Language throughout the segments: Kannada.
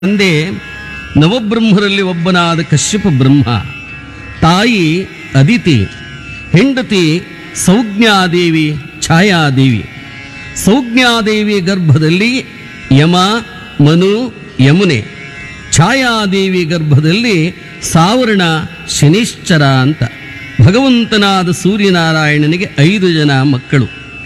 ತಂದೆ ನವಬ್ರಹ್ಮರಲ್ಲಿ ಒಬ್ಬನಾದ ಕಶ್ಯಪ ಬ್ರಹ್ಮ ತಾಯಿ ಅದಿತಿ ಹೆಂಡತಿ ಸೌಜ್ಞಾದೇವಿ ಛಾಯಾದೇವಿ ಸೌಜ್ಞಾದೇವಿ ಗರ್ಭದಲ್ಲಿ ಯಮ ಮನು ಯಮುನೆ ಛಾಯಾದೇವಿ ಗರ್ಭದಲ್ಲಿ ಸಾವರ್ಣ ಶನಿಶ್ಚರ ಅಂತ ಭಗವಂತನಾದ ಸೂರ್ಯನಾರಾಯಣನಿಗೆ ಐದು ಜನ ಮಕ್ಕಳು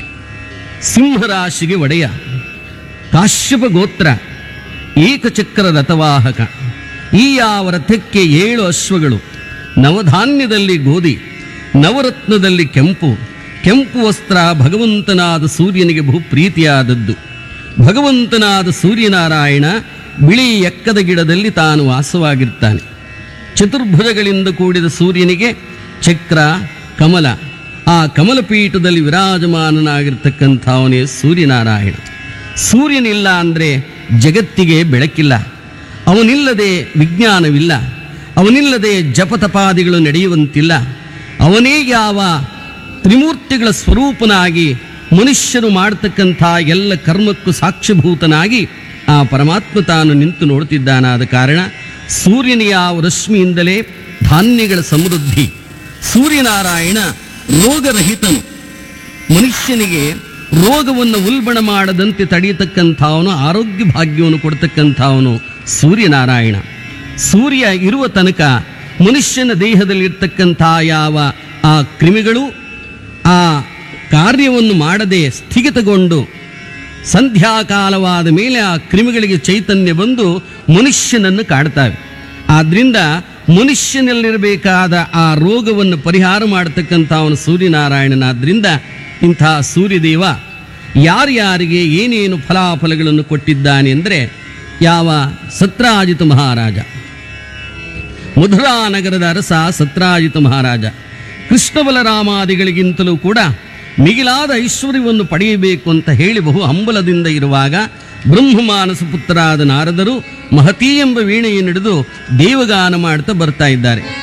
ಸಿಂಹರಾಶಿಗೆ ಒಡೆಯ ಕಾಶ್ಯಪ ಗೋತ್ರ ಏಕಚಕ್ರ ರಥವಾಹಕ ಈ ಯಾವ ರಥಕ್ಕೆ ಏಳು ಅಶ್ವಗಳು ನವಧಾನ್ಯದಲ್ಲಿ ಗೋಧಿ ನವರತ್ನದಲ್ಲಿ ಕೆಂಪು ಕೆಂಪು ವಸ್ತ್ರ ಭಗವಂತನಾದ ಸೂರ್ಯನಿಗೆ ಬಹು ಪ್ರೀತಿಯಾದದ್ದು ಭಗವಂತನಾದ ಸೂರ್ಯನಾರಾಯಣ ಬಿಳಿ ಎಕ್ಕದ ಗಿಡದಲ್ಲಿ ತಾನು ವಾಸವಾಗಿರ್ತಾನೆ ಚತುರ್ಭುಜಗಳಿಂದ ಕೂಡಿದ ಸೂರ್ಯನಿಗೆ ಚಕ್ರ ಕಮಲ ಆ ಕಮಲಪೀಠದಲ್ಲಿ ವಿರಾಜಮಾನನಾಗಿರ್ತಕ್ಕಂಥವನೇ ಸೂರ್ಯನಾರಾಯಣ ಸೂರ್ಯನಿಲ್ಲ ಅಂದರೆ ಜಗತ್ತಿಗೆ ಬೆಳಕಿಲ್ಲ ಅವನಿಲ್ಲದೆ ವಿಜ್ಞಾನವಿಲ್ಲ ಅವನಿಲ್ಲದೆ ಜಪತಪಾದಿಗಳು ನಡೆಯುವಂತಿಲ್ಲ ಅವನೇ ಯಾವ ತ್ರಿಮೂರ್ತಿಗಳ ಸ್ವರೂಪನಾಗಿ ಮನುಷ್ಯರು ಮಾಡತಕ್ಕಂಥ ಎಲ್ಲ ಕರ್ಮಕ್ಕೂ ಸಾಕ್ಷ್ಯಭೂತನಾಗಿ ಆ ಪರಮಾತ್ಮ ತಾನು ನಿಂತು ನೋಡುತ್ತಿದ್ದಾನಾದ ಕಾರಣ ಸೂರ್ಯನ ಯಾವ ರಶ್ಮಿಯಿಂದಲೇ ಧಾನ್ಯಗಳ ಸಮೃದ್ಧಿ ಸೂರ್ಯನಾರಾಯಣ ರೋಗರಹಿತನು ಮನುಷ್ಯನಿಗೆ ರೋಗವನ್ನು ಉಲ್ಬಣ ಮಾಡದಂತೆ ತಡೆಯತಕ್ಕಂಥವನು ಆರೋಗ್ಯ ಭಾಗ್ಯವನ್ನು ಕೊಡ್ತಕ್ಕಂಥವನು ಸೂರ್ಯನಾರಾಯಣ ಸೂರ್ಯ ಇರುವ ತನಕ ಮನುಷ್ಯನ ದೇಹದಲ್ಲಿರ್ತಕ್ಕಂಥ ಯಾವ ಆ ಕ್ರಿಮಿಗಳು ಆ ಕಾರ್ಯವನ್ನು ಮಾಡದೆ ಸ್ಥಗಿತಗೊಂಡು ಸಂಧ್ಯಾಕಾಲವಾದ ಮೇಲೆ ಆ ಕ್ರಿಮಿಗಳಿಗೆ ಚೈತನ್ಯ ಬಂದು ಮನುಷ್ಯನನ್ನು ಕಾಡ್ತಾವೆ ಆದ್ರಿಂದ ಮನುಷ್ಯನಲ್ಲಿರಬೇಕಾದ ಆ ರೋಗವನ್ನು ಪರಿಹಾರ ಮಾಡತಕ್ಕಂಥ ಅವನು ಸೂರ್ಯನಾರಾಯಣನಾದ್ರಿಂದ ಇಂತಹ ಸೂರ್ಯದೇವ ಯಾರ್ಯಾರಿಗೆ ಏನೇನು ಫಲಾಫಲಗಳನ್ನು ಕೊಟ್ಟಿದ್ದಾನೆ ಅಂದರೆ ಯಾವ ಸತ್ರಾಜಿತ ಮಹಾರಾಜ ಮಧುರಾ ನಗರದ ಅರಸ ಸತ್ರಾಜಿತ ಮಹಾರಾಜ ಕೃಷ್ಣ ಬಲರಾಮಾದಿಗಳಿಗಿಂತಲೂ ಕೂಡ ಮಿಗಿಲಾದ ಐಶ್ವರ್ಯವನ್ನು ಪಡೆಯಬೇಕು ಅಂತ ಹೇಳಿ ಬಹು ಹಂಬಲದಿಂದ ಇರುವಾಗ ಬ್ರಹ್ಮಮಾನಸ ಪುತ್ರರಾದ ನಾರದರು ಮಹತಿ ಎಂಬ ವೀಣೆಯನ್ನು ಹಿಡಿದು ದೇವಗಾನ ಮಾಡ್ತಾ ಬರ್ತಾ ಇದ್ದಾರೆ